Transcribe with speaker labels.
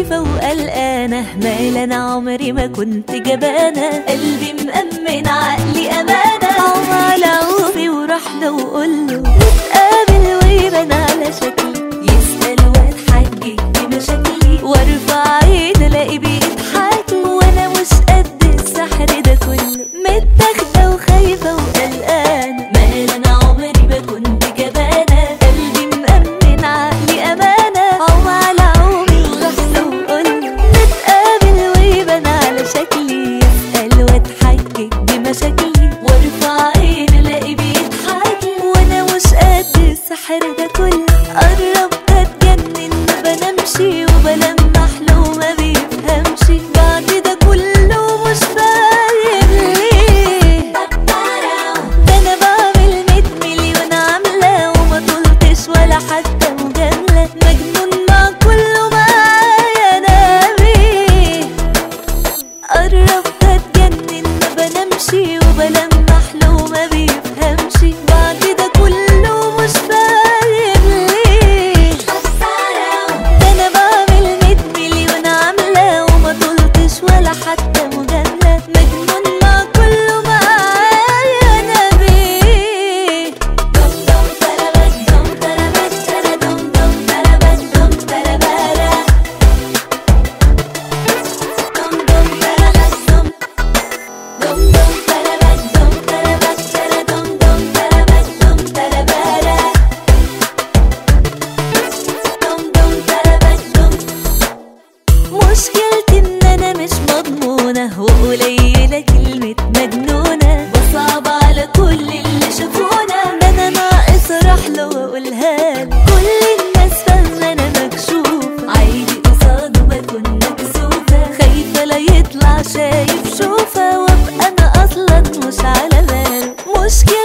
Speaker 1: خايفة وقلقانة مال أنا عمري ما كنت جبانة قلبي مأمن عقلي أمانة عوم على عوفي وراح له وقوله نتقابل ويبان على شكلي يسأل واتحجج بمشاكلي وارفع عيني الاقي بيضحك وانا مش قد السحر ده كله متاخده وخايفه وقلقانه مال انا عمري ما كنت جبانه قلبي مأمن عقلي امانه عوم على عومي ورحت وقوله نتقابل ويبان على شكلي يسأل واتحجج بمشاكلي وارفع عيني الاقي بيضحك وانا مش قد السحر ده كله قربت اتجنن ما بنامشي وبلمح له ما بيفهمش بعد ده كله مش فاهم ليه ده انا بعمل ميت مليون عاملة وما طلتش ولا حتى مجاملة مجنون مع كله معايا انا بيه قربت اتجنن ما بنامشي وبلمح له ما بيفهمش بعد ده كله مش فاهم ليه ده انا بعمل ميت مليون عاملة وما طلتش ولا حتى مجاملة مجنون مع كله معايا انا بيه دم دم تربت دم تربت ترى دم دم تربت دم تربارة دم دم تربت دم دم دم تربت دم تربت ترى دم دم تربت دم تربارة دم دم تربت دم مشكلتي ان انا مش مضمونة وقليلة كلمة مجنونة بصعب على كل اللي شافونا ده انا ناقص اروح له واقولها له كل الناس فاهمة انا مكشوفة عادي قصاده بكون مكسوفة خايفة لا يطلع شايف شوفة وابقى انا اصلا مش على باله مشكلة